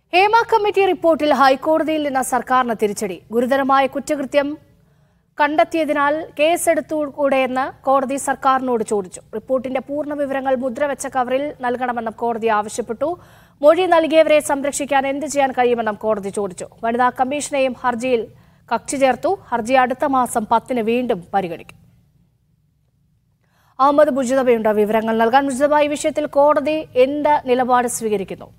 Hema committee റിപ്പോർട്ടിൽ ഹൈക്കോടതിയിൽ നിന്ന് സർക്കാരിന് തിരിച്ചടി ഗുരുതരമായ കുറ്റകൃത്യം കണ്ടെത്തിയതിനാൽ കേസെടുത്തുകൂടെയെന്ന് കോടതി സർക്കാരിനോട് ചോദിച്ചു റിപ്പോർട്ടിന്റെ പൂർണ്ണ വിവരങ്ങൾ മുദ്രവെച്ച കവറിൽ നൽകണമെന്നും കോടതി ആവശ്യപ്പെട്ടു മൊഴി നൽകിയവരെ സംരക്ഷിക്കാൻ എന്ത് ചെയ്യാൻ കഴിയുമെന്നും കോടതി ചോദിച്ചു വനിതാ കമ്മീഷനെയും ഹർജിയിൽ കക്ഷി ചേർത്തു ഹർജി അടുത്ത മാസം പത്തിന് വീണ്ടും പരിഗണിക്കും അഹമ്മദ് മുജിതബയുണ്ട് വിവരങ്ങൾ നൽകാൻ മുജിതബ ഈ വിഷയത്തിൽ കോടതി എന്ത് നിലപാട് സ്വീകരിക്കുന്നു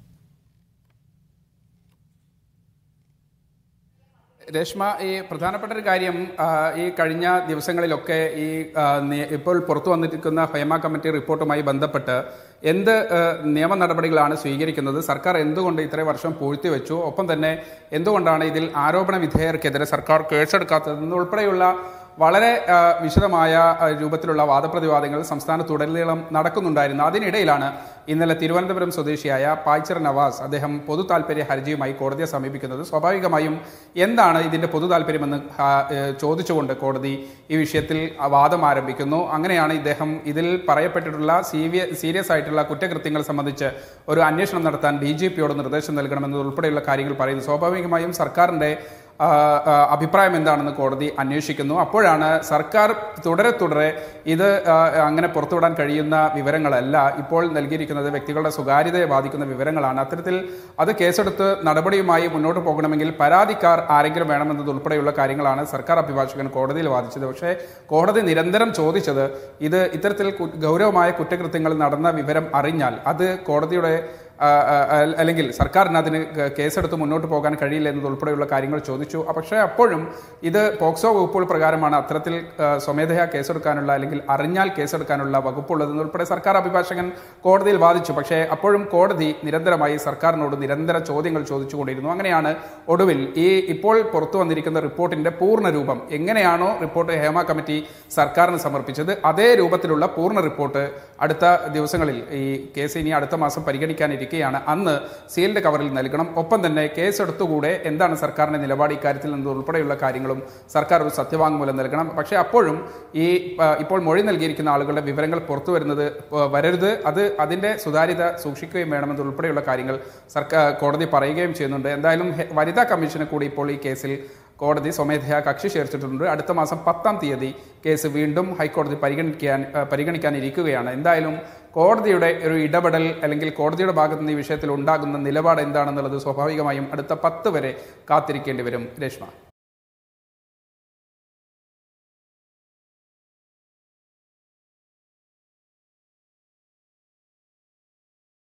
രേഷ്മ ഈ പ്രധാനപ്പെട്ട ഒരു കാര്യം ആ, ഈ കഴിഞ്ഞ ദിവസങ്ങളിലൊക്കെ ഈ ആ, നി- ഇപ്പോൾ പുറത്തു വന്നിരിക്കുന്ന ഹേമ കമ്മിറ്റി റിപ്പോർട്ടുമായി ബന്ധപ്പെട്ട് എന്ത് ആ, നിയമ നടപടികളാണ് സ്വീകരിക്കുന്നത് സർക്കാർ എന്തുകൊണ്ട് ഇത്രയും വർഷം പൂഴ്ത്തിവെച്ചു ഒപ്പം തന്നെ എന്തുകൊണ്ടാണ് ഇതിൽ ആരോപണ വിധേയർക്കെതിരെ സർക്കാർ കേസെടുക്കാത്തതെന്നുൾപ്പെടെയുള്ള വളരെ ആ, വിശദമായ ആ, രൂപത്തിലുള്ള വാദപ്രതിവാദങ്ങൾ സംസ്ഥാനത്തുടനീളം നടക്കുന്നുണ്ടായിരുന്നു അതിനിടയിലാണ് ഇന്നലെ തിരുവനന്തപുരം സ്വദേശിയായ പായ്ച്ചർ നവാസ് അദ്ദേഹം പൊതു താല്പര്യ ഹർജിയുമായി കോടതിയെ സമീപിക്കുന്നത് സ്വാഭാവികമായും എന്താണ് ഇതിന്റെ പൊതു താല്പര്യമെന്ന് ആ, ഏ, ചോദിച്ചുകൊണ്ട് കോടതി ഈ വിഷയത്തിൽ വാദം ആരംഭിക്കുന്നു അങ്ങനെയാണ് ഇദ്ദേഹം ഇതിൽ പറയപ്പെട്ടിട്ടുള്ള സീവിയ സീരിയസ് ആയിട്ടുള്ള കുറ്റകൃത്യങ്ങൾ സംബന്ധിച്ച് ഒരു അന്വേഷണം നടത്താൻ ഡി ജി പിയോട് നിർദ്ദേശം നൽകണമെന്നതുൾപ്പെടെയുള്ള കാര്യങ്ങൾ പറയുന്നു സ്വാഭാവികമായും സർക്കാരിന്റെ ആ, ആ, അഭിപ്രായം എന്താണെന്ന് കോടതി അന്വേഷിക്കുന്നു അപ്പോഴാണ് സർക്കാർ തുടരെ തുടരെ ഇത് ആ, അങ്ങനെ പുറത്തുവിടാൻ കഴിയുന്ന വിവരങ്ങളല്ല ഇപ്പോൾ നൽകിയിരിക്കുന്നത് വ്യക്തികളുടെ സ്വകാര്യതയെ ബാധിക്കുന്ന വിവരങ്ങളാണ് അത്തരത്തിൽ അത് കേസെടുത്ത് നടപടിയുമായി മുന്നോട്ട് പോകണമെങ്കിൽ പരാതിക്കാർ ആരെങ്കിലും വേണമെന്നത് ഉൾപ്പെടെയുള്ള കാര്യങ്ങളാണ് സർക്കാർ അഭിഭാഷകൻ കോടതിയിൽ വാദിച്ചത് പക്ഷേ കോടതി നിരന്തരം ചോദിച്ചത് ഇത് ഇത്തരത്തിൽ കു- ഗൗരവമായ കുറ്റകൃത്യങ്ങൾ നടന്ന വിവരം അറിഞ്ഞാൽ അത് കോടതിയുടെ ആ, ആ, അൽ- അല്ലെങ്കിൽ സർക്കാരിന് അതിന് ക- കേസെടുത്ത് മുന്നോട്ട് പോകാൻ കഴിയില്ല എന്നതുൾപ്പെടെയുള്ള കാര്യങ്ങൾ ചോദിച്ചു അ, പക്ഷേ അപ്പോഴും ഇത് പോക്സോ വകുപ്പുകൾ പ്രകാരമാണ് അത്തരത്തിൽ ആ, സ്വമേധയാ കേസെടുക്കാനുള്ള അല്ലെങ്കിൽ അറിഞ്ഞാൽ കേസെടുക്കാനുള്ള വകുപ്പുള്ളതെന്നുൾപ്പെടെ സർക്കാർ അഭിഭാഷകൻ കോടതിയിൽ വാദിച്ചു പക്ഷേ അപ്പോഴും കോടതി നിരന്തരമായി സർക്കാരിനോട് നിരന്തര ചോദ്യങ്ങൾ ചോദിച്ചുകൊണ്ടിരുന്നു അങ്ങനെയാണ് ഒടുവിൽ ഈ ഇപ്പോൾ പുറത്തു വന്നിരിക്കുന്ന റിപ്പോർട്ടിന്റെ പൂർണ്ണ രൂപം എങ്ങനെയാണോ റിപ്പോർട്ട് ഹേമ കമ്മിറ്റി സർക്കാരിന് സമർപ്പിച്ചത് അതേ രൂപത്തിലുള്ള പൂർണ്ണ റിപ്പോർട്ട് അടുത്ത ദിവസങ്ങളിൽ ഈ കേസ് ഇനി അടുത്ത മാസം പരിഗണിക്കാനിരിക്കുകയാണ് അന്ന് സീൽഡ് കവറിൽ നൽകണം ഒപ്പം തന്നെ കേസെടുത്തുകൂടെ എന്താണ് സർക്കാരിന്റെ നിലപാട് ഇക്കാര്യത്തിൽ നിന്ന് ഉൾപ്പെടെയുള്ള കാര്യങ്ങളും സർക്കാർ ഒരു സത്യവാങ്മൂലം നൽകണം പക്ഷേ അപ്പോഴും ഈ ആ, ഇപ്പോൾ മൊഴി നൽകിയിരിക്കുന്ന ആളുകളുടെ വിവരങ്ങൾ പുറത്തു വരുന്നത് ആ, വരരുത് അത് അതിന്റെ സുതാര്യത സൂക്ഷിക്കുകയും വേണമെന്ന് ഉൾപ്പെടെയുള്ള കാര്യങ്ങൾ സർക്കാർ കോടതി പറയുകയും ചെയ്യുന്നുണ്ട് എന്തായാലും ഹെ- വനിതാ കമ്മീഷന് കൂടി ഇപ്പോൾ ഈ കേസിൽ കോടതി സ്വമേധയാ കക്ഷി ചേർത്തിട്ടുണ്ട് അടുത്ത മാസം പത്താം തീയതി കേസ് വീണ്ടും ഹൈക്കോടതി പരിഗണിക്കാൻ ആ, പരിഗണിക്കാനിരിക്കുകയാണ് എന്തായാലും കോടതിയുടെ ഒരു ഇടപെടൽ അല്ലെങ്കിൽ കോടതിയുടെ ഭാഗത്ത് നിന്ന് ഈ വിഷയത്തിൽ ഉണ്ടാകുന്ന നിലപാട് എന്താണെന്നുള്ളത് സ്വാഭാവികമായും അടുത്ത പത്ത് വരെ കാത്തിരിക്കേണ്ടി വരും രേഷ്മ